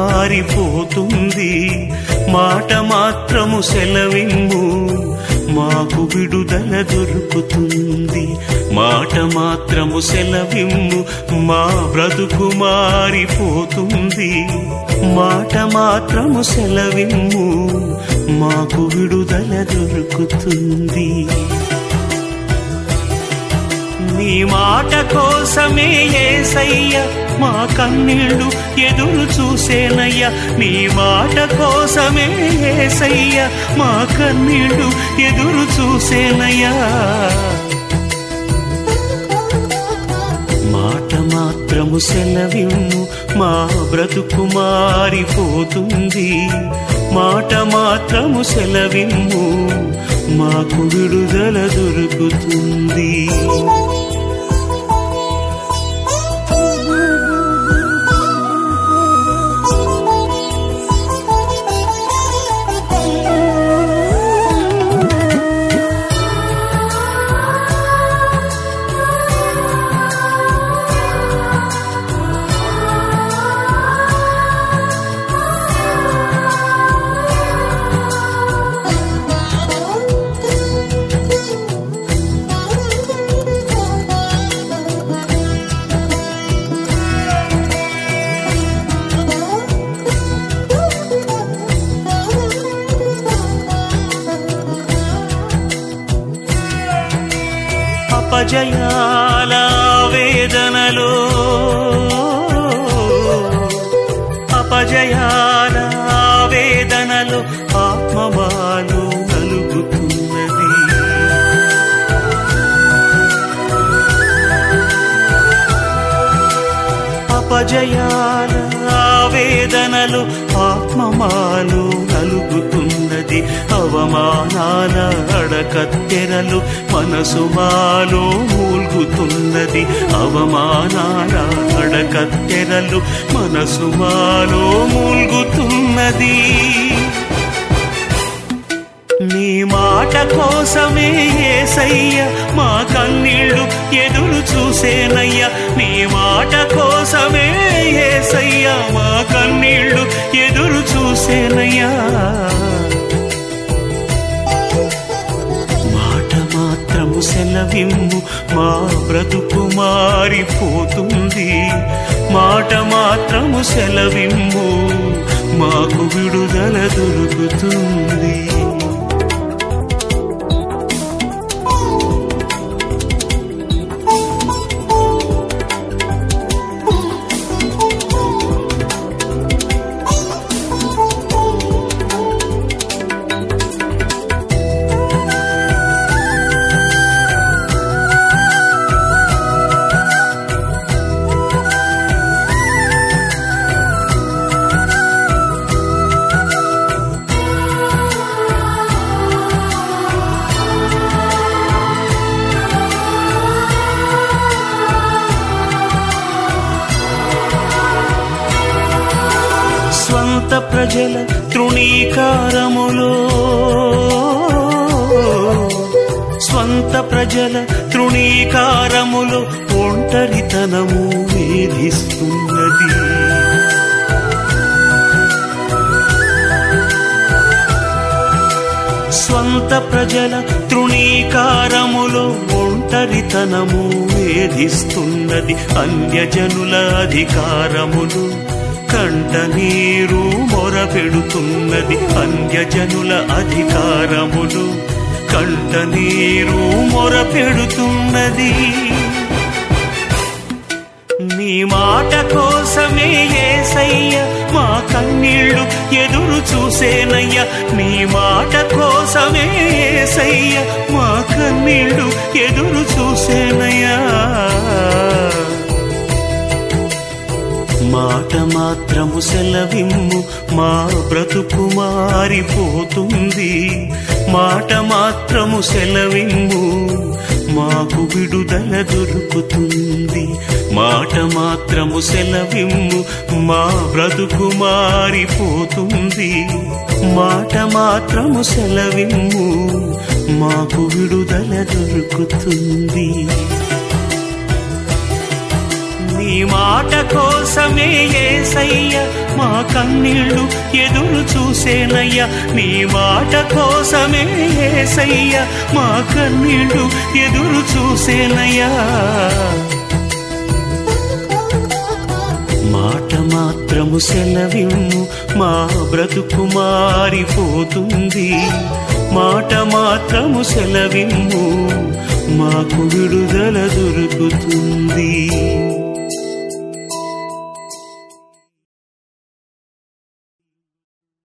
మారిపోతుంది మాట మాత్రము సెలవిమ్ము మాకు విడుదల దొరుకుతుంది మాట మాత్రము సెలవిమ్ము మా బ్రతుకు మారిపోతుంది మాట మాత్రము సెలవిమ్ము మాకు విడుదల దొరుకుతుంది నీ మాట కోసమే ఏసయ్య మా కన్నీళ్లు ఎదురు చూసేనయ్యా నీ మాట కోసమే ఏసయ్య మా కన్నీళ్లు ఎదురు చూసేనయ్యా మాట మాత్రము సెలవిమ్ము మా బ్రతుకు మారిపోతుంది మాట మాత్రము సెలవిమ్ము మాకు విడుదల దొరుకుతుంది అపజయాల వేదనలో అపజయాల వేదనలో ఆత్మమాలు కలుగుతున్నది అపజయాల వేదనలు ఆత్మమాలు కలుగుతున్నది అవమానాల అడకత్తెరలు మనసు మాలో మూల్గుతున్నది అవమానాల అడకత్తెరలు మనసు మాలో మూల్గుతున్నది నీ మాట కోసమే ఏసయ్య మా కన్నీళ్లు ఎదురు చూసేనయ్యా నీ మాట కోసమే ఏసయ్య మా కన్నీళ్లు ఎదురు చూసేనయ్యా మాట మాత్రము సెలవిమ్ము మా బ్రతుకు మారిపోతుంది మాట మాత్రము సెలవిమ్ము మాకు విడుదల దొరుకుతుంది స్వంత ప్రజల తృణీకారములో స్వంత ప్రజల తృణీకారములో ఒంటరితనము వేధిస్తున్నది స్వంత ప్రజల తృణీకారములో ఒంటరితనము వేధిస్తున్నది అన్యజనుల అధికారములు కంట నీరు మొరపెడుతున్నది అన్యజనుల అధికారములు కంట నీరు మొరపెడుతున్నది నీ మాట కోసమే ఏసయ్య మా కన్నీళ్లు ఎదురు చూసేనయ్యా నీ మాట కోసమే ఏసయ్య మా కన్నీళ్లు ఎదురు చూసేనయ్యా మాట మాత్రము సెలవిమ్ము మా బ్రతుకు మారిపోతుంది మాట మాత్రము సెలవిమ్ము మాకు విడుదల దొరుకుతుంది మాట మాత్రము సెలవిమ్ము మా బ్రతుకు మారిపోతుంది మాట మాత్రము సెలవిమ్ము మాకు విడుదల దొరుకుతుంది నీ మాట కోసమే ఏసయ్య మా కన్నీళ్ళు ఎదురు చూసేనయ్యా నీ మాట కోసమే ఏసయ్య మా కన్నీళ్ళు ఎదురు చూసేనయ్యా మాట మాత్రము సెలవిమ్ము మా బ్రతుకు మారిపోతుంది మాట మాత్రము సెలవిమ్ము మాకు విడుదల దొరుకుతుంది